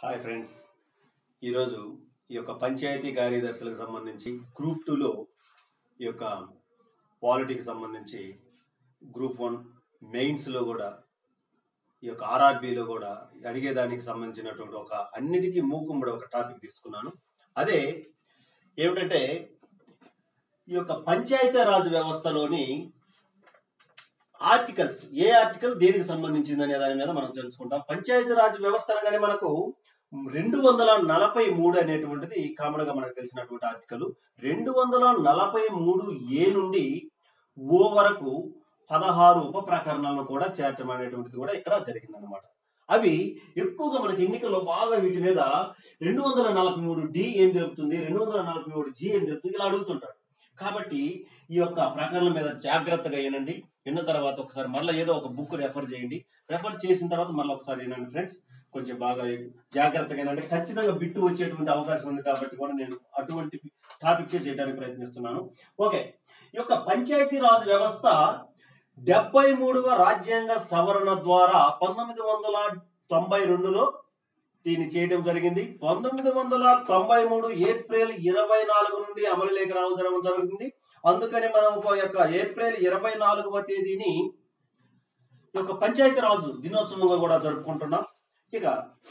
Hi friends ఈరోజు ఈ యొక్క పంచాయతీ కార్యదర్శులకు సంబంధించి గ్రూప్ టూలో ఈ యొక్క పాలిటీకి సంబంధించి గ్రూప్ వన్ మెయిన్స్లో కూడా ఈ యొక్క ఆర్ఆర్బిలో కూడా అడిగేదానికి సంబంధించినటువంటి ఒక అన్నిటికీ మూకుమ్మడి ఒక టాపిక్ తీసుకున్నాను అదే ఏమిటంటే ఈ యొక్క పంచాయతీ రాజ్ వ్యవస్థలోని ఆర్టికల్స్ ఏ ఆర్టికల్ దేనికి సంబంధించింది అనే దాని మీద మనం తెలుసుకుంటాం పంచాయతీ రాజ్ వ్యవస్థ అనగానే మనకు రెండు వందల నలభై మూడు అనేటువంటిది కామన్ గా మనకు తెలిసినటువంటి ఆర్టికల్ రెండు వందల నలభై మూడు ఏ నుండి ఓ వరకు పదహారు ఉప ప్రకరణలను కూడా చేర్చడం అనేటువంటిది కూడా ఇక్కడ జరిగిందనమాట అవి ఎక్కువగా మనకి ఎన్నికల్లో బాగా వీటి మీద రెండు వందల నలభై మూడు డి ఏం జరుగుతుంది రెండు వందల నలభై మూడు జి ఏం జరుగుతుంది ఇలా అడుగుతుంటాడు కాబట్టి ఈ యొక్క ప్రకరణం మీద జాగ్రత్తగా వినండి విన్న తర్వాత ఒకసారి మళ్ళీ ఏదో ఒక బుక్ రెఫర్ చేయండి రెఫర్ చేసిన తర్వాత మళ్ళీ ఒకసారి వినండి ఫ్రెండ్స్ కొంచెం బాగా జాగ్రత్తగా వినండి ఖచ్చితంగా బిట్టు వచ్చేటువంటి అవకాశం ఉంది కాబట్టి కూడా నేను అటువంటి టాపిక్సే చేయడానికి ప్రయత్నిస్తున్నాను ఓకే ఈ యొక్క పంచాయతీ రాజ్ వ్యవస్థ డెబ్బై మూడవ రాజ్యాంగ సవరణ ద్వారా పంతొమ్మిది వందల తొంభై రెండులో దీన్ని చేయడం జరిగింది పంతొమ్మిది వందల తొంభై మూడు ఏప్రిల్ ఇరవై నాలుగు నుండి అమలులోకి రావడం జరుగుతుంది అందుకని మనం ఒక యొక్క ఏప్రిల్ ఇరవై నాలుగవ తేదీని ఈ యొక్క పంచాయతీ రాజు దినోత్సవంగా కూడా జరుపుకుంటున్నాం ఇక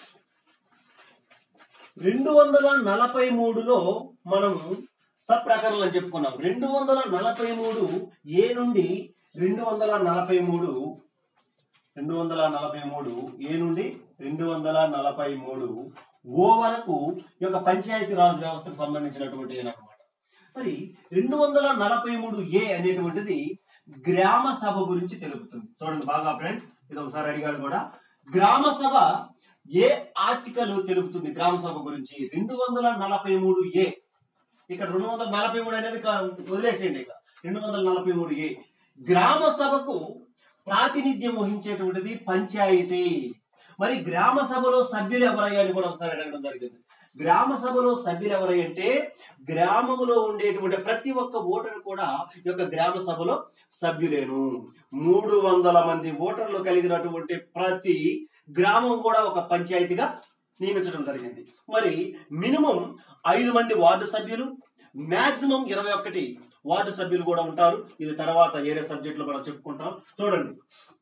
రెండు వందల నలభై మూడులో మనం సబ్ ప్రకరణలు అని చెప్పుకున్నాం రెండు వందల నలభై మూడు ఏ నుండి రెండు వందల నలభై మూడు రెండు వందల నలభై మూడు ఏ నుండి రెండు వందల నలభై మూడు ఓ వరకు ఈ యొక్క పంచాయతీ రాజ్ వ్యవస్థకు సంబంధించినటువంటి అనమాట మరి రెండు వందల నలభై మూడు ఏ అనేటువంటిది గ్రామ సభ గురించి తెలుపుతుంది చూడండి బాగా ఫ్రెండ్స్ ఇది ఒకసారి అడిగాడు కూడా గ్రామ సభ ఏ ఆర్టికల్ తెలుపుతుంది గ్రామ సభ గురించి రెండు వందల నలభై మూడు ఏ ఇక్కడ రెండు వందల నలభై మూడు అనేది కా- వదిలేసేయండి ఇక రెండు వందల నలభై మూడు ఏ గ్రామ సభకు ప్రాతినిధ్యం వహించేటువంటిది పంచాయతీ మరి గ్రామ సభలో సభ్యులు ఎవరయ్యా అని కూడా ఒకసారి అడగడం జరిగింది గ్రామ సభలో సభ్యులు ఎవరంటే గ్రామములో ఉండేటువంటి ప్రతి ఒక్క ఓటరు కూడా ఈ యొక్క గ్రామ సభలో సభ్యులేను మూడు వందల మంది ఓటర్లు కలిగినటువంటి ప్రతి గ్రామం కూడా ఒక పంచాయతీగా నియమించడం జరిగింది మరి మినిమం ఐదు మంది వార్డు సభ్యులు మాక్సిమం ఇరవై ఒకటి వార్డు సభ్యులు కూడా ఉంటారు ఇది తర్వాత వేరే సబ్జెక్టులో మనం చెప్పుకుంటాం చూడండి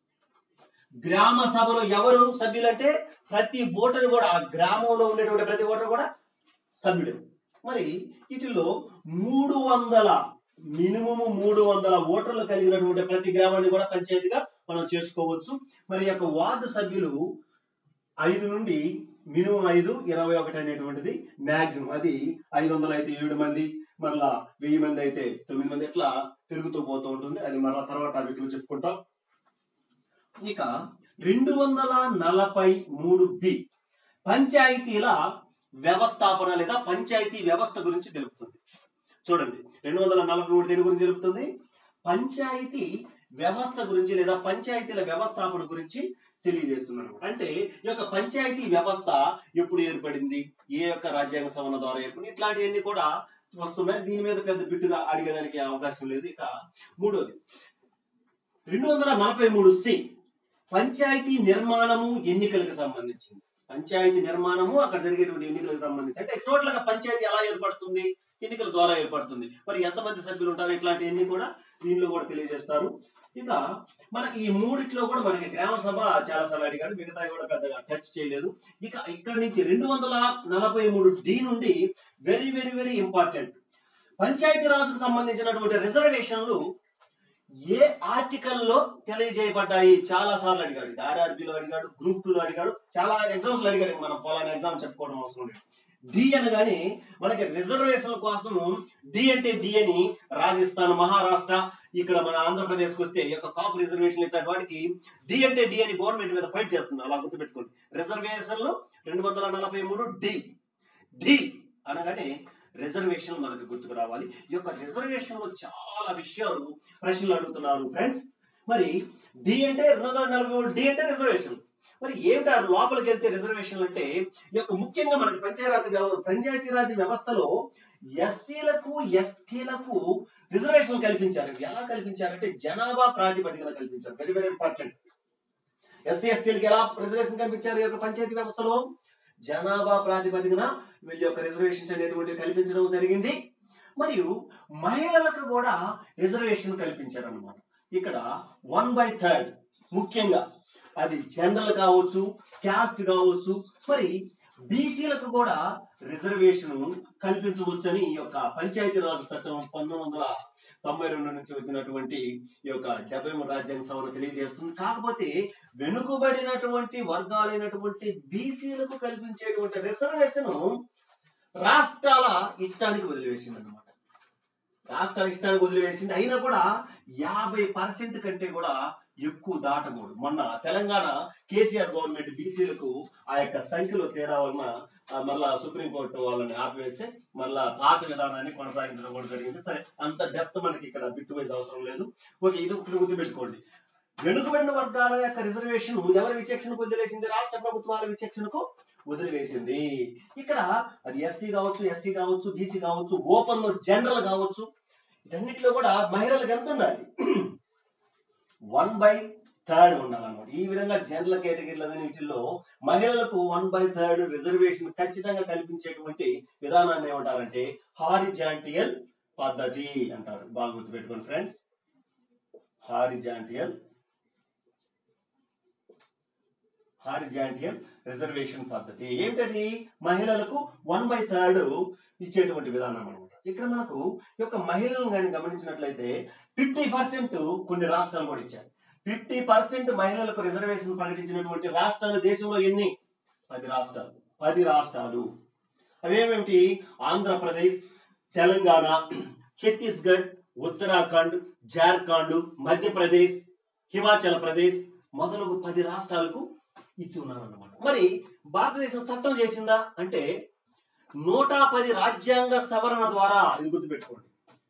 గ్రామ సభలో ఎవరు సభ్యులంటే ప్రతి ఓటరు కూడా ఆ గ్రామంలో ఉండేటువంటి ప్రతి ఓటరు కూడా సభ్యుడే మరి వీటిలో మూడు వందల మినిమం మూడు వందల ఓటర్లు కలిగినటువంటి ప్రతి గ్రామాన్ని కూడా పంచాయతీగా మనం చేసుకోవచ్చు మరి ఈ యొక్క వార్డు సభ్యులు ఐదు నుండి మినిమం ఐదు ఇరవై ఒకటి అనేటువంటిది మాక్సిమం అది ఐదు వందలు అయితే ఏడు మంది మరలా వెయ్యి మంది అయితే తొమ్మిది మంది ఇట్లా పెరుగుతూ పోతూ ఉంటుంది అది మరలా తర్వాత టాపిక్ లో చెప్పుకుంటాం ఇక రెండు వందల నలభై మూడు బి పంచాయతీల వ్యవస్థాపన లేదా పంచాయతీ వ్యవస్థ గురించి తెలుపుతుంది చూడండి రెండు వందల నలభై మూడు దేని గురించి తెలుపుతుంది పంచాయతీ వ్యవస్థ గురించి లేదా పంచాయతీల వ్యవస్థాపన గురించి తెలియజేస్తున్నారు అంటే ఈ యొక్క పంచాయతీ వ్యవస్థ ఎప్పుడు ఏర్పడింది ఏ యొక్క రాజ్యాంగ సవరణ ద్వారా ఏర్పడింది ఇట్లాంటివన్నీ కూడా వస్తున్నాయి దీని మీద పెద్ద బిట్టుగా అడిగేదానికి అవకాశం లేదు ఇక మూడోది రెండు వందల నలభై మూడు సి పంచాయతీ నిర్మాణము ఎన్నికలకు సంబంధించింది పంచాయతీ నిర్మాణము అక్కడ జరిగేటువంటి ఎన్నికలకు సంబంధించి అంటే టోటల్ గా పంచాయతీ ఎలా ఏర్పడుతుంది ఎన్నికల ద్వారా ఏర్పడుతుంది మరి ఎంతమంది సభ్యులు ఉంటారు ఇట్లాంటివన్నీ కూడా దీనిలో కూడా తెలియజేస్తారు ఇక మనకి ఈ మూడిట్లో కూడా మనకి గ్రామ సభ చాలా సార్లు అడిగాడు మిగతా కూడా పెద్దగా టచ్ చేయలేదు ఇక ఇక్కడ నుంచి రెండు వందల నలభై మూడు డి నుండి very very very important panchayati రాజుకు సంబంధించినటువంటి రిజర్వేషన్లు ఏ ఆర్టికల్ లో తెలియజేయబడ్డాయి చాలా సార్లు అడిగాడు ఆర్ఆర్బిలో అడిగాడు గ్రూప్ టూ లో అడిగాడు చాలా ఎగ్జామ్స్ లో అడిగాడు మనం పొలాన్ని ఎగ్జామ్ చెప్పుకోవడం అవసరం లేదు డి అనగానే మనకి రిజర్వేషన్ కోసం డి అంటే డి అని రాజస్థాన్ మహారాష్ట్ర ఇక్కడ మన ఆంధ్రప్రదేశ్ కి వస్తే ఈ యొక్క కాపు రిజర్వేషన్ ఇట్లాంటి వాటికి డి అంటే డి అని గవర్నమెంట్ మీద ఫైట్ చేస్తున్నారు అలా గుర్తుపెట్టుకోండి రిజర్వేషన్లు రెండు వందల నలభై మూడు డి డి అనగానే రిజర్వేషన్ మనకు గుర్తుకు రావాలి ఈ యొక్క రిజర్వేషన్ లో చాలా విషయాలు ప్రశ్నలు అడుగుతున్నారు ఫ్రెండ్స్ మరి డి అంటే రెండు వందల నలభై మూడు డి అంటే రిజర్వేషన్ మరి ఏమిటా లోపలికి వెళ్తే రిజర్వేషన్ అంటే ఈ యొక్క ముఖ్యంగా మనకి పంచాయతీ వ్యవ- పంచాయతీరాజ్ వ్యవస్థలో ఎస్సీలకు ఎస్టీలకు రిజర్వేషన్ కల్పించారు ఎలా కల్పించారంటే జనాభా ప్రాతిపదికన కల్పించారు వెరీ వెరీ ఇంపార్టెంట్ ఎస్సీ ఎస్టీలకి ఎలా రిజర్వేషన్ కల్పించారు ఈ యొక్క పంచాయతీ వ్యవస్థలో జనాభా ప్రాతిపదికన వీళ్ళ యొక్క రిజర్వేషన్స్ అనేటువంటి కల్పించడం జరిగింది మరియు మహిళలకు కూడా రిజర్వేషన్ కల్పించారు అనమాట ఇక్కడ వన్ బై థర్డ్ ముఖ్యంగా అది జనరల్ కావచ్చు క్యాస్ట్ కావచ్చు మరి బీసీలకు కూడా రిజర్వేషన్ కల్పించవచ్చని ఈ యొక్క పంచాయతీ రాజ్ చట్టం పంతొమ్మిది వందల తొంభై రెండు నుంచి వచ్చినటువంటి ఈ యొక్క డెబ్బై మూడు రాజ్యాంగ సభను తెలియజేస్తుంది కాకపోతే వెనుకబడినటువంటి వర్గాలైనటువంటి బీసీలకు కల్పించేటువంటి రిజర్వేషన్ రాష్ట్రాల ఇష్టానికి వదిలివేసింది అనమాట రాష్ట్రాల ఇష్టానికి వదిలివేసింది అయినా కూడా యాభై పర్సెంట్ కంటే కూడా ఎక్కువ దాటకూడదు మొన్న తెలంగాణ కేసీఆర్ గవర్నమెంట్ బీసీలకు ఆ యొక్క సంఖ్యలో తేడా వలన ఆ, మళ్ళా సుప్రీంకోర్టు వాళ్ళని ఆపివేస్తే మళ్ళా పాత విధానాన్ని కొనసాగించడం కూడా జరిగింది సరే అంత డెప్త్ మనకి ఇక్కడ బిట్టు వైజ్ అవసరం లేదు ఓకే ఇది ఒకటి గుర్తుపెట్టుకోండి వెనుకబడిన వర్గాల యొక్క రిజర్వేషన్ ఎవరి విచక్షణకు వదిలేసింది రాష్ట్ర ప్రభుత్వాల విచక్షణకు వదిలివేసింది ఇక్కడ అది ఎస్సీ కావచ్చు ఎస్టీ కావచ్చు బీసీ కావచ్చు ఓపెన్ లో జనరల్ కావచ్చు వీటన్నిటిలో కూడా మహిళలకు ఎంత ఉండాలి వన్ బై థర్డ్ ఉండాలన్నమాట ఈ విధంగా జనరల్ కేటగిరీలు వీటిల్లో మహిళలకు వన్ బై థర్డ్ రిజర్వేషన్ ఖచ్చితంగా కల్పించేటువంటి విధానాన్ని ఏమంటారంటే హారిజాంటియల్ పద్ధతి అంటారు బాగా గుర్తుపెట్టుకోండి ఫ్రెండ్స్ హారిజాంటియల్ హారిజాంటియల్ రిజర్వేషన్ పద్ధతి ఏంటది మహిళలకు వన్ బై థర్డ్ ఇచ్చేటువంటి విధానం అనమాట ఇక్కడ మనకు ఈ యొక్క మహిళలను కానీ గమనించినట్లయితే ఫిఫ్టీ పర్సెంట్ కొన్ని రాష్ట్రాలు కూడా ఇచ్చారు ఫిఫ్టీ పర్సెంట్ మహిళలకు రిజర్వేషన్ ప్రకటించినటువంటి రాష్ట్రాలు దేశంలో ఎన్ని పది రాష్ట్రాలు పది రాష్ట్రాలు అవేమేమిటి ఆంధ్రప్రదేశ్ తెలంగాణ ఛత్తీస్గఢ్ ఉత్తరాఖండ్ జార్ఖండ్ మధ్యప్రదేశ్ హిమాచల్ ప్రదేశ్ మొదలగు పది రాష్ట్రాలకు ఇచ్చి ఉన్నారన్నమాట మరి భారతదేశం చట్టం చేసిందా అంటే నూట పది రాజ్యాంగ సవరణ ద్వారా ఇది గుర్తుపెట్టుకోండి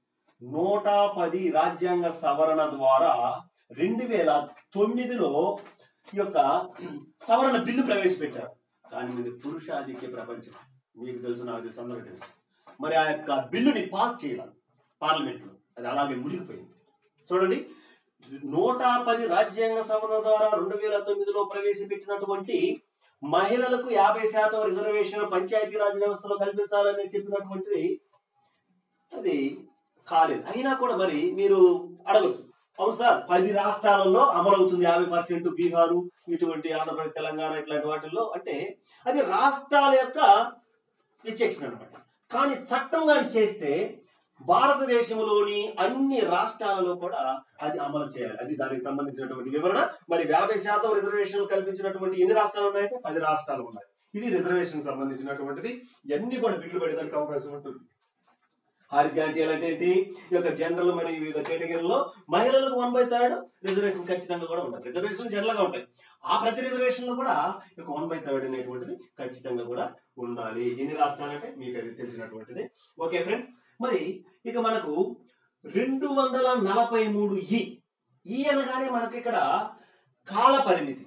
నూట పది రాజ్యాంగ సవరణ ద్వారా రెండు వేల తొమ్మిదిలో ఈ యొక్క సవరణ బిల్లు ప్రవేశపెట్టారు కానీ ఇది పురుషాధిక్య ప్రపంచం మీకు తెలుసు నాకు తెలుసు అందరికీ తెలుసు మరి ఆ యొక్క బిల్లుని పాస్ చేయాలి పార్లమెంట్ లో అది అలాగే మునిగిపోయింది చూడండి నూట పది రాజ్యాంగ సవరణ ద్వారా రెండు వేల తొమ్మిదిలో ప్రవేశపెట్టినటువంటి మహిళలకు యాభై శాతం రిజర్వేషన్ పంచాయతీరాజ్ వ్యవస్థలో కల్పించాలని చెప్పినటువంటిది అది కాలేదు అయినా కూడా మరి మీరు అడగచ్చు అవును సార్ పది రాష్ట్రాలలో అమలవుతుంది యాభై పర్సెంట్ బీహారు ఇటువంటి ఆంధ్రప్రదేశ్ తెలంగాణ ఇట్లాంటి వాటిల్లో అంటే అది రాష్ట్రాల యొక్క విచక్షణ అనమాట కానీ చట్టం కానీ చేస్తే భారతదేశంలోని అన్ని రాష్ట్రాలలో కూడా అది అమలు చేయాలి అది దానికి సంబంధించినటువంటి వివరణ మరి యాభై శాతం రిజర్వేషన్ కల్పించినటువంటి ఎన్ని రాష్ట్రాలు ఉన్నాయంటే పది రాష్ట్రాలు ఉన్నాయి ఇది రిజర్వేషన్ సంబంధించినటువంటిది ఇవన్నీ కూడా బిట్లు పడేదానికి అవకాశం ఉంటుంది హారిజాంటియల్ అంటే ఏంటి ఈ యొక్క జనరల్ మరియు వివిధ కేటగిరీలో మహిళలకు వన్ బై థర్డ్ రిజర్వేషన్ ఖచ్చితంగా కూడా ఉంటాయి రిజర్వేషన్ జనరల్ గా ఉంటాయి ఆ ప్రతి రిజర్వేషన్ లో కూడా ఈ యొక్క వన్ బై థర్డ్ అనేటువంటిది ఖచ్చితంగా కూడా ఉండాలి ఎన్ని రాష్ట్రాలు అంటే మీకు అది తెలిసినటువంటిది ఓకే ఫ్రెండ్స్ మరి ఇక మనకు రెండు వందల నలభై మూడు ఈ ఈ అనగానే మనకి ఇక్కడ కాల పరిమితి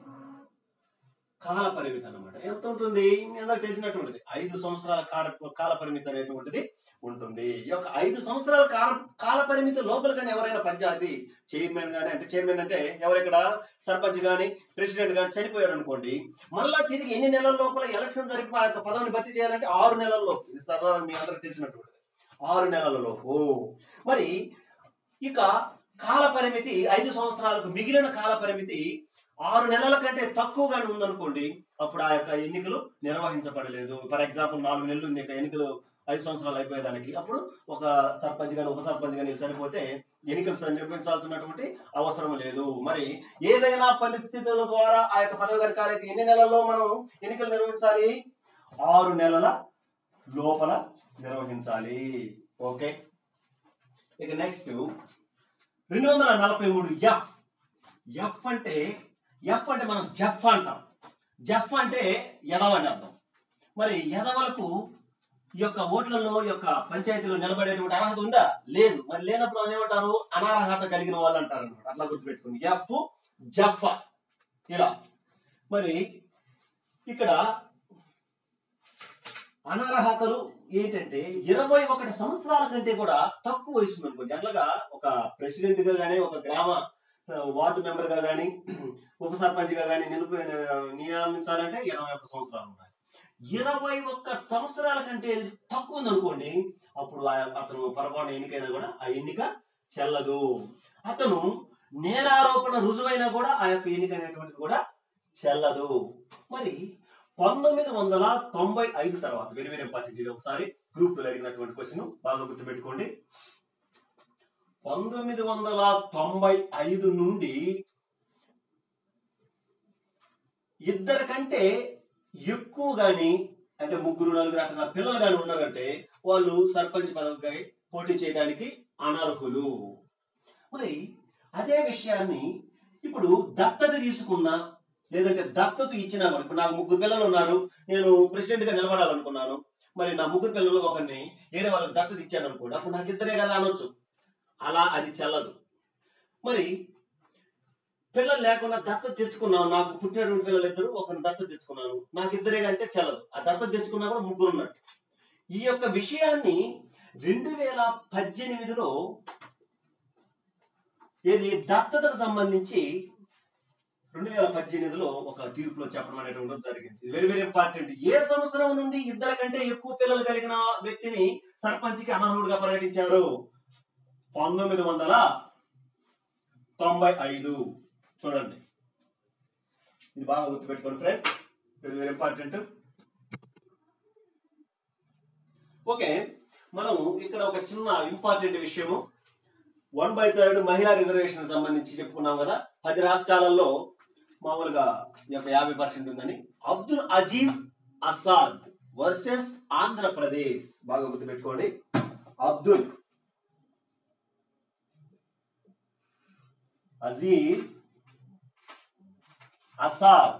కాల పరిమితి అన్నమాట ఎంత ఉంటుంది మీ అందరికి తెలిసినటువంటిది ఐదు సంవత్సరాల కాల కాల పరిమితి అనేటువంటిది ఉంటుంది ఈ యొక్క ఐదు సంవత్సరాల కాల కాల పరిమితి లోపల కానీ ఎవరైనా పంచాయతీ చైర్మన్ గానీ అంటే చైర్మన్ అంటే ఎవరెక్కడ సర్పంచ్ గాని ప్రెసిడెంట్ గాని చనిపోయాడు అనుకోండి మళ్ళా తిరిగి ఎన్ని నెలల లోపల ఎలక్షన్ జరిపి ఆ యొక్క పదవిని భర్తీ చేయాలంటే ఆరు నెలల్లో ఇది సరదా మీ అందరికి తెలిసినటువంటిది ఆరు నెలలలోపు మరి ఇక కాల పరిమితి ఐదు సంవత్సరాలకు మిగిలిన కాల పరిమితి ఆరు నెలల కంటే తక్కువగానే ఉందనుకోండి అప్పుడు ఆ యొక్క ఎన్నికలు నిర్వహించబడలేదు ఫర్ ఎగ్జాంపుల్ నాలుగు నెలలు ఉంది ఇక ఎన్నికలు ఐదు సంవత్సరాలు అయిపోయేదానికి అప్పుడు ఒక సర్పంచ్ గాని ఉప సర్పంచ్ గాని చనిపోతే ఎన్నికలు స- నిర్వహించాల్సినటువంటి అవసరం లేదు మరి ఏదైనా పరిస్థితుల ద్వారా ఆ యొక్క పదవి గారి కాలైతే ఎన్ని నెలల్లో మనం ఎన్నికలు నిర్వహించాలి ఆరు నెలల లోపల నిర్వహించాలి ఓకే ఇక నెక్స్ట్ రెండు వందల నలభై మూడు ఎఫ్ ఎఫ్ అంటే ఎఫ్ అంటే మనం జఫ్ అంటాం జఫ్ అంటే ఎదవ అని అర్థం మరి ఎదవలకు ఈ యొక్క ఓట్లలో ఈ యొక్క పంచాయతీలో నిలబడేటువంటి అర్హత ఉందా లేదు మరి లేనప్పుడు వాళ్ళు ఏమంటారు అనర్హత కలిగిన వాళ్ళు అంటారు అనమాట అట్లా గుర్తుపెట్టుకోండి ఎఫ్ జఫ్ ఇలా మరి ఇక్కడ అనర్హతలు ఏంటంటే ఇరవై ఒకటి సంవత్సరాల కంటే కూడా తక్కువ వయసు ఉంది అనుకో జనరల్ గా ఒక ప్రెసిడెంట్ గా గానీ ఒక గ్రామ ఆ, వార్డు మెంబర్ గా గానీ ఉప సర్పంచ్ గా గానీ నిలిపి నియమించాలంటే ఇరవై ఒక్క సంవత్సరాలు ఉన్నాయి ఇరవై ఒక్క సంవత్సరాల కంటే తక్కువ ఉందనుకోండి అప్పుడు ఆ- అతను పొరపాటు ఎన్నికైనా కూడా ఆ ఎన్నిక చెల్లదు అతను నేరారోపణ రుజువైనా కూడా ఆ యొక్క ఎన్నిక అనేటువంటిది కూడా చెల్లదు మరి పంతొమ్మిది వందల తొంభై ఐదు తర్వాత వెరీ వెరీ ఇంపార్టెంట్ ఇది ఒకసారి గ్రూప్ లో అడిగినటువంటి క్వశ్చన్ బాగా గుర్తుపెట్టుకోండి పంతొమ్మిది వందల తొంభై ఐదు నుండి ఇద్దరి కంటే ఎక్కువ గాని అంటే ముగ్గురు నలుగురు అట్లా పిల్లలు గాని ఉన్నారంటే వాళ్ళు సర్పంచ్ పదవికి పోటీ చేయడానికి అనర్హులు మరి అదే విషయాన్ని ఇప్పుడు దత్తత తీసుకున్నా లేదంటే దత్తత ఇచ్చినా కూడా ఇప్పుడు నాకు ముగ్గురు పిల్లలు ఉన్నారు నేను ప్రెసిడెంట్ గా నిలబడాలనుకున్నాను మరి నా ముగ్గురు పిల్లలు ఒకరిని వేరే వాళ్ళకి దత్తత ఇచ్చాను అనుకోండి అప్పుడు నాకు ఇద్దరే కదా అనొచ్చు అలా అది చెల్లదు మరి పిల్లలు లేకుండా దత్తత తెచ్చుకున్నాను నాకు పుట్టినటువంటి పిల్లలు ఇద్దరు ఒకరిని దత్తత తెచ్చుకున్నాను నాకు ఇద్దరే అంటే చెల్లదు ఆ దత్తత తెచ్చుకున్నా కూడా ముగ్గురు ఉన్నారు ఈ యొక్క విషయాన్ని రెండు వేల పద్దెనిమిదిలో ఏది దత్తతకు సంబంధించి రెండు వేల పద్దెనిమిదిలో ఒక తీర్పులో చెప్పడం అనేటువంటి జరిగింది ఇది వెరీ వెరీ ఇంపార్టెంట్ ఏ సంవత్సరం నుండి ఇద్దరు కంటే ఎక్కువ పిల్లలు కలిగిన వ్యక్తిని సర్పంచ్కి అనర్హుడిగా ప్రకటించారు పంతొమ్మిది వందల తొంభై ఐదు చూడండి ఇది బాగా గుర్తుపెట్టుకోండి friends very very important okay మనం ఇక్కడ ఒక చిన్న ఇంపార్టెంట్ విషయము వన్ బై థర్డ్ మహిళా రిజర్వేషన్ సంబంధించి చెప్పుకున్నాం కదా పది రాష్ట్రాలలో మామూలుగా ఈ యొక్క యాభై పర్సెంట్ ఉందని అబ్దుల్ అజీజ్ అసాద్ వర్సెస్ ఆంధ్రప్రదేశ్ బాగా గుర్తుపెట్టుకోండి Abdul Aziz Assad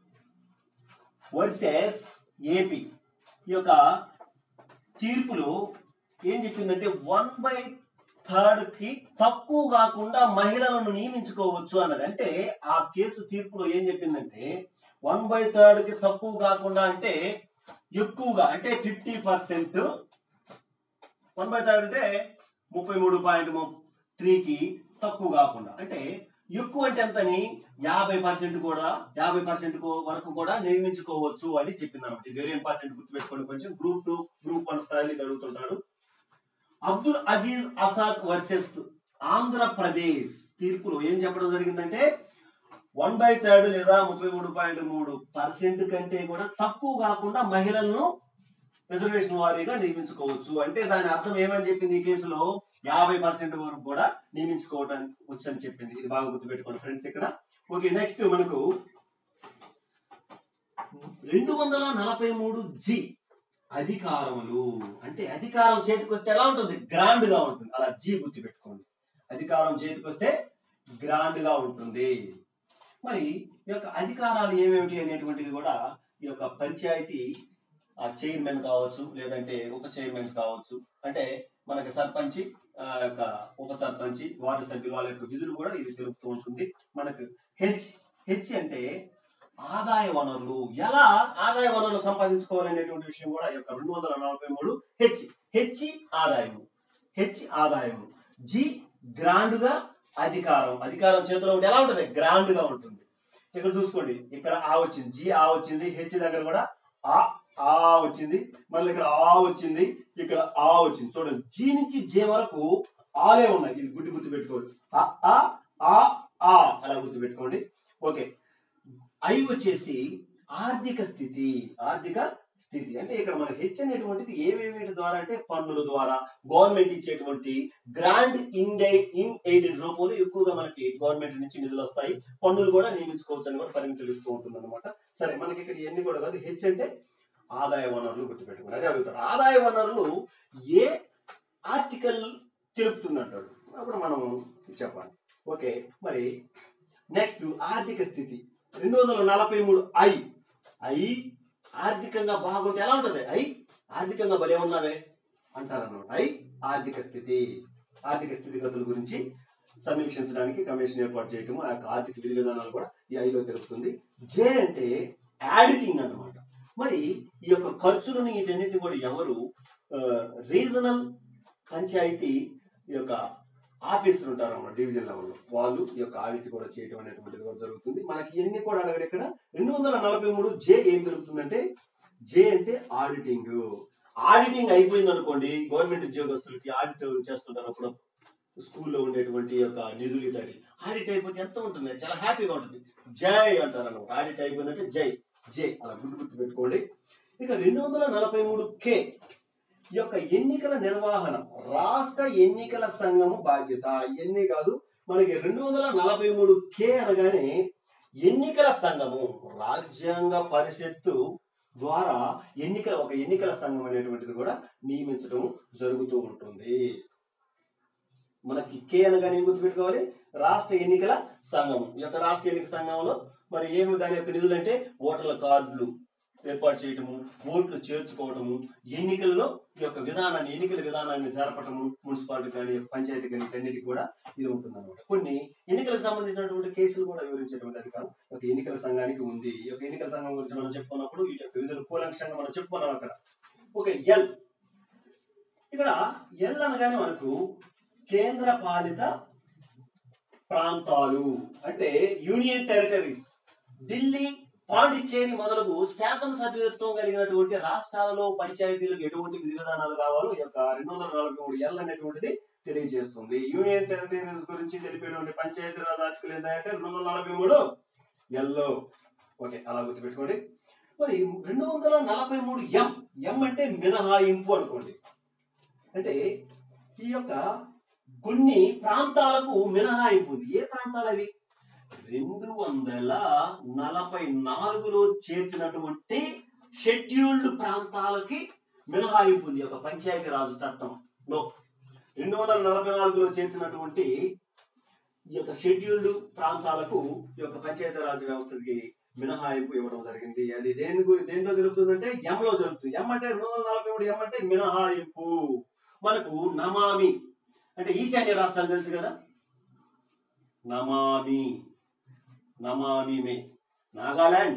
versus AP ఈ యొక్క తీర్పులో ఏం చెప్పిందంటే వన్ బై థర్డ్ కి తక్కువ కాకుండా మహిళలను నియమించుకోవచ్చు అన్నది అంటే ఆ కేసు తీర్పులో ఏం చెప్పిందంటే వన్ బై థర్డ్ కి తక్కువ కాకుండా అంటే ఎక్కువగా అంటే fifty percent one by third అంటే ముప్పై మూడు పాయింట్ త్రీకి తక్కువ కాకుండా అంటే ఎక్కువ అంటే ఎంతని యాభై పర్సెంట్ కూడా యాభై పర్సెంట్ వరకు కూడా నిర్మించుకోవచ్చు అని చెప్పింది అనమాట ఇది వెరీ ఇంపార్టెంట్ గుర్తుపెట్టుకోండి కొంచెం గ్రూప్ టూ గ్రూప్ వన్ స్థాయిలో ఇది అడుగుతుంటారు అబ్దుల్ అజీజ్ అసాద్ వర్సెస్ ఆంధ్రప్రదేశ్ తీర్పులో ఏం చెప్పడం జరిగిందంటే వన్ బై థర్డ్ లేదా ముప్పై మూడు పాయింట్ మూడు పర్సెంట్ కంటే కూడా తక్కువ కాకుండా మహిళలను రిజర్వేషన్ వారీగా నియమించుకోవచ్చు అంటే దాని అర్థం ఏమని చెప్పింది ఈ కేసులో యాభై పర్సెంట్ వరకు కూడా నియమించుకోవటం వచ్చని చెప్పింది ఇది బాగా గుర్తుపెట్టుకోండి ఫ్రెండ్స్ ఇక్కడ ఓకే నెక్స్ట్ మనకు రెండు వందల నలభై మూడు జి అధికారములు అంటే అధికారం చేతికి వస్తే ఎలా ఉంటుంది గ్రాండ్ గా ఉంటుంది అలా జీ గుర్తుపెట్టుకోండి అధికారం చేతికి వస్తే గ్రాండ్ గా ఉంటుంది మరి ఈ యొక్క అధికారాలు ఏమేమిటి అనేటువంటిది కూడా ఈ యొక్క పంచాయతీ ఆ చైర్మన్ కావచ్చు లేదంటే ఉప చైర్మన్ కావచ్చు అంటే మనకి సర్పంచ్ ఆ యొక్క ఉప సర్పంచ్ వార్డు సభ్యులు వాళ్ళ యొక్క విధులు కూడా ఇది తెలుపుతూ ఉంటుంది మనకు హెచ్ హెచ్ అంటే ఆదాయ వనరులు ఎలా ఆదాయ వనరులు సంపాదించుకోవాలనేటువంటి విషయం కూడా ఈ యొక్క రెండు వందల నలభై మూడు హెచ్ హెచ్ ఆదాయము హెచ్ ఆదాయము జి గ్రాండ్ గా అధికారం అధికారం చేతిలో ఉంటే ఎలా ఉంటుంది గ్రాండ్ గా ఉంటుంది ఇక్కడ చూసుకోండి ఇక్కడ ఆ వచ్చింది జి ఆ వచ్చింది హెచ్ దగ్గర కూడా ఆ ఆ వచ్చింది మళ్ళీ ఇక్కడ ఆ వచ్చింది ఇక్కడ ఆ వచ్చింది చూడండి జీ నుంచి జే వరకు ఆలే ఉన్నాయి ఇది గుడ్డి గుర్తు పెట్టుకోండి ఆ ఆ ఆ ఆ అలా గుర్తు పెట్టుకోండి ఓకే ఐ వచ్చేసి ఆర్థిక స్థితి ఆర్థిక స్థితి అంటే ఇక్కడ మన హెచ్ అనేటువంటిది ఏమేమి ద్వారా అంటే పన్నుల ద్వారా గవర్నమెంట్ ఇచ్చేటువంటి గ్రాండ్ ఇండై ఇన్ ఎయిడెడ్ రూపంలో ఎక్కువగా మనకి గవర్నమెంట్ నుంచి నిధులు వస్తాయి పన్నులు కూడా నియమించుకోవచ్చు అని కూడా పరిమితులు ఇస్తూ ఉంటుంది అనమాట సరే మనకి ఇక్కడ ఇవన్నీ కూడా కాదు హెచ్ అంటే ఆదాయ వనరులు గుర్తుపెట్టుకోండి అదే అడుగుతాడు ఆదాయ వనరులు ఏ ఆర్టికల్ తెలుపుతుందంటాడు అప్పుడు మనం చెప్పాలి ఓకే మరి నెక్స్ట్ ఆర్థిక స్థితి రెండు వందల నలభై మూడు ఐ ఐ ఆర్థికంగా బాగుంటే ఎలా ఉంటది ఐ ఆర్థికంగా భలే ఉన్నావే అంటారన్నమాట ఐ ఆర్థిక స్థితి ఆర్థిక స్థితిగతుల గురించి సమీక్షించడానికి కమిషన్ ఏర్పాటు చేయటము ఆ యొక్క ఆర్థిక విధి విధానాలు కూడా ఈ ఐలో తెలుపుతుంది జే అంటే యాడిటింగ్ అన్నమాట మరి ఈ యొక్క ఖర్చులను వీటన్నిటిని కూడా ఎవరు రీజనల్ పంచాయతీ ఈ యొక్క ఆఫీసర్ ఉంటారు అన్నమాట డివిజన్ లెవెల్లో వాళ్ళు ఈ యొక్క ఆడిట్ కూడా చేయటం అనేటువంటిది కూడా జరుగుతుంది మనకి ఇవన్నీ కూడా అడగడు ఇక్కడ రెండు వందల నలభై మూడు జే ఏం జరుగుతుందంటే జే అంటే ఆడిటింగ్ ఆడిటింగ్ అయిపోయింది అనుకోండి గవర్నమెంట్ ఉద్యోగస్తులకి ఆడిట్ చేస్తుంటారు అప్పుడు స్కూల్లో ఉండేటువంటి యొక్క నిధులు ఇట్లాంటి ఆడిట్ అయిపోతే ఎంత ఉంటుంది చాలా హ్యాపీగా ఉంటుంది జై అంటారు అనమాట ఆడిట్ అయిపోయిందంటే జై జై అలా గుర్తు గుర్తు పెట్టుకోండి ఇక రెండు వందల నలభై మూడు కే ఈ యొక్క ఎన్నికల నిర్వహణ రాష్ట్ర ఎన్నికల సంఘము బాధ్యత ఇవన్నీ కాదు మనకి రెండు వందల నలభై మూడు కే అనగానే ఎన్నికల సంఘము రాజ్యాంగ పరిషత్తు ద్వారా ఎన్నికల ఒక ఎన్నికల సంఘం అనేటువంటిది కూడా నియమించడం జరుగుతూ ఉంటుంది మనకి కే అనగానే ఏం గుర్తుపెట్టుకోవాలి రాష్ట్ర ఎన్నికల సంఘం ఈ యొక్క రాష్ట్ర ఎన్నికల సంఘంలో మరి ఏమి దాని యొక్క నిధులు అంటే ఓటర్ల కార్డులు ఏర్పాటు చేయటము ఓట్లు చేర్చుకోవటము ఎన్నికల్లో ఈ యొక్క విధానాన్ని ఎన్నికల విధానాన్ని జరపటము మున్సిపాలిటీ కానీ పంచాయతీ కానీ అన్నిటికీ కూడా ఇది ఉంటుంది అనమాట కొన్ని ఎన్నికలకు సంబంధించినటువంటి కేసులు కూడా వివరించేటువంటి అధికారం ఒక ఎన్నికల సంఘానికి ఉంది ఈ యొక్క ఎన్నికల సంఘం గురించి మనం చెప్పుకున్నప్పుడు ఈ యొక్క విధులు కూలంక్షంగా మనం చెప్పుకున్నాం అక్కడ ఓకే ఎల్ ఇక్కడ ఎల్ అనగానే మనకు కేంద్ర పాలిత ప్రాంతాలు అంటే యూనియన్ టెరిటరీస్ ఢిల్లీ పాండిచ్చేరి మొదలగు శాసనసభ్యత్వం కలిగినటువంటి రాష్ట్రాలలో పంచాయతీలకు ఎటువంటి విధి విధానాలు కావాలో ఈ యొక్క రెండు వందల నలభై మూడు ఎల్ అనేటువంటిది తెలియజేస్తుంది యూనియన్ టెరిటరీస్ గురించి తెలిపేటువంటి పంచాయతీ రాజ్ ఆర్టికల్ ఏంటంటే రెండు వందల నలభై మూడు ఎల్లో ఓకే అలా గుర్తుపెట్టుకోండి మరి రెండు వందల నలభై మూడు ఎం ఎం అంటే మినహాయింపు అనుకోండి అంటే ఈ యొక్క కొన్ని ప్రాంతాలకు మినహాయింపు ఉంది ఏ ప్రాంతాలు అవి రెండు వందల నలభై నాలుగులో చేర్చినటువంటి షెడ్యూల్డ్ ప్రాంతాలకి మినహాయింపు ఉంది ఒక పంచాయతీ రాజు చట్టంలో రెండు వందల నలభై నాలుగులో చేర్చినటువంటి ఈ యొక్క షెడ్యూల్డ్ ప్రాంతాలకు ఈ యొక్క పంచాయతీ రాజ్ వ్యవస్థకి మినహాయింపు ఇవ్వడం జరిగింది అది దేని గు- దేంట్లో జరుగుతుందంటే ఎం లో జరుగుతుంది ఎం అంటే రెండు వందల నలభై మూడు ఎం అంటే మినహాయింపు మనకు నమామి అంటే ఈశాన్య రాష్ట్రాలు తెలుసు కదా నమామి నమామి మే నాగాలాండ్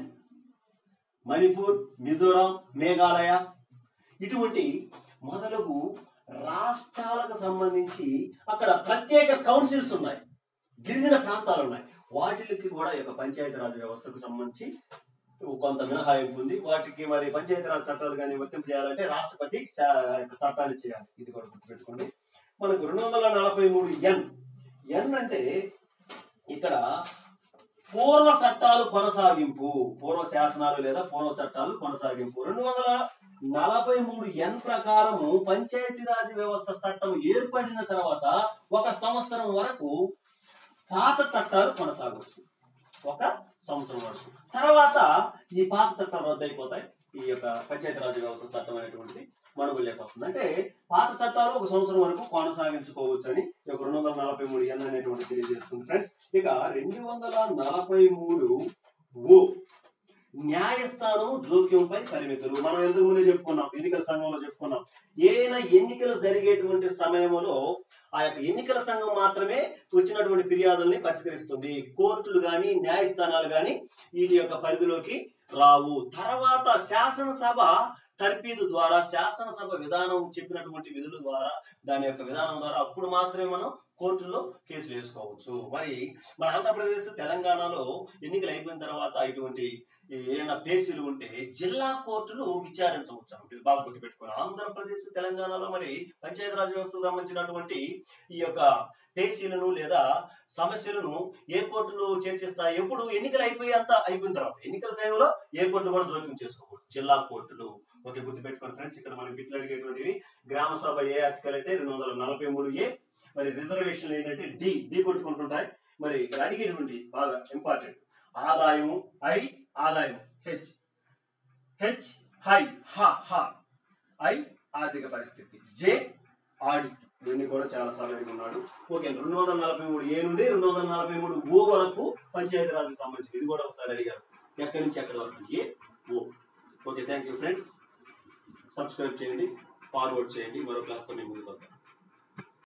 మణిపూర్ మిజోరాం మేఘాలయ ఇటువంటి మొదలగు రాష్ట్రాలకు సంబంధించి అక్కడ ప్రత్యేక కౌన్సిల్స్ ఉన్నాయి గిరిజన ప్రాంతాలు ఉన్నాయి వాటికి కూడా ఈ యొక్క పంచాయతీరాజ్ వ్యవస్థకు సంబంధించి కొంత మినహాయింపు ఉంది వాటికి మరి పంచాయతీరాజ్ చట్టాలు కానీ వర్తింపు చేయాలంటే రాష్ట్రపతి శా- యొక్క చట్టాన్ని చేయాలి ఇది కూడా గుర్తుపెట్టుకోండి మనకు రెండు వందల నలభై మూడు ఎన్ ఎన్ అంటే ఇక్కడ పూర్వ చట్టాలు కొనసాగింపు పూర్వ శాసనాలు లేదా పూర్వ చట్టాలు కొనసాగింపు రెండు వందల నలభై మూడు ఎన్ ప్రకారము పంచాయతీరాజ్ వ్యవస్థ చట్టం ఏర్పడిన తర్వాత ఒక సంవత్సరం వరకు పాత చట్టాలు కొనసాగవచ్చు ఒక సంవత్సరం వరకు తర్వాత ఈ పాత చట్టాలు రద్దు అయిపోతాయి ఈ యొక్క పంచాయతీరాజ్ వ్యవస్థ చట్టం అనేటువంటిది మనుగోలేక వస్తుంది అంటే పాత చట్టాలు ఒక సంవత్సరం వరకు కొనసాగించుకోవచ్చు అని ఈ యొక్క రెండు వందల నలభై మూడు ఎన్ అనేటువంటి తెలియజేస్తుంది ఫ్రెండ్స్ ఇక రెండు వందల నలభై మూడు ఓ న్యాయస్థానం జోక్యంపై పరిమితులు మనం ఎందుకు ముందే చెప్పుకున్నాం ఎన్నికల సంఘంలో చెప్పుకున్నాం ఏదైనా ఎన్నికలు జరిగేటువంటి సమయంలో ఆ యొక్క ఎన్నికల సంఘం మాత్రమే వచ్చినటువంటి ఫిర్యాదుల్ని పరిష్కరిస్తుంది కోర్టులు గాని న్యాయస్థానాలు గాని వీటి యొక్క పరిధిలోకి రావు తర్వాత శాసనసభ తర్పీదు ద్వారా శాసనసభ విధానం చెప్పినటువంటి విధుల ద్వారా దాని యొక్క విధానం ద్వారా అప్పుడు మాత్రమే మనం కోర్టులో కేసులు వేసుకోవచ్చు మరి మన ఆంధ్రప్రదేశ్ తెలంగాణలో ఎన్నికలు అయిపోయిన తర్వాత ఇటువంటి ఏదైనా పేసీలు ఉంటే జిల్లా కోర్టులు విచారించవచ్చు అన్నమాట. ఇది బాగా గుర్తుపెట్టుకోవాలి ఆంధ్రప్రదేశ్ తెలంగాణలో మరి పంచాయతీరాజ్ వ్యవస్థకు సంబంధించినటువంటి ఈ యొక్క పేసీలను లేదా సమస్యలను ఏ కోర్టులు చర్చిస్తాయి ఎప్పుడు ఎన్నికలు అయిపోయేంత అయిపోయిన తర్వాత ఎన్నికల టైంలో ఏ కోర్టులు కూడా జోక్యం చేసుకోకూడదు జిల్లా కోర్టులు ఓకే గుర్తుపెట్టుకోండి ఫ్రెండ్స్ ఇక్కడ మనం బిట్లు అడిగేటువంటివి గ్రామ సభ ఏ ఆర్టికల్ అంటే రెండు వందల నలభై మూడు ఏ మరి రిజర్వేషన్ ఏంటంటే డి డి కొట్టుకుంటుంటాయి మరి ఇక్కడ అడిగేటువంటి బాగా ఇంపార్టెంట్ ఆదాయము ఐ ఆదాయం హెచ్ హెచ్ హై హ హ ఐ ఆర్థిక పరిస్థితి జే ఆడిట్ ఇవన్నీ కూడా చాలా సార్లు అడిగి ఉన్నాడు ఓకే రెండు వందల నలభై మూడు ఏ నుండి రెండు వందల నలభై మూడు ఓ వరకు పంచాయతీరాజ్కి సంబంధించి ఇది కూడా ఒకసారి అడిగారు ఎక్కడి నుంచి ఎక్కడి వరకు ఏ ఓ okay thank you friends subscribe చేయండి ఫార్వర్డ్ చేయండి మరో క్లాస్తో నేను ముందుకు వస్తాను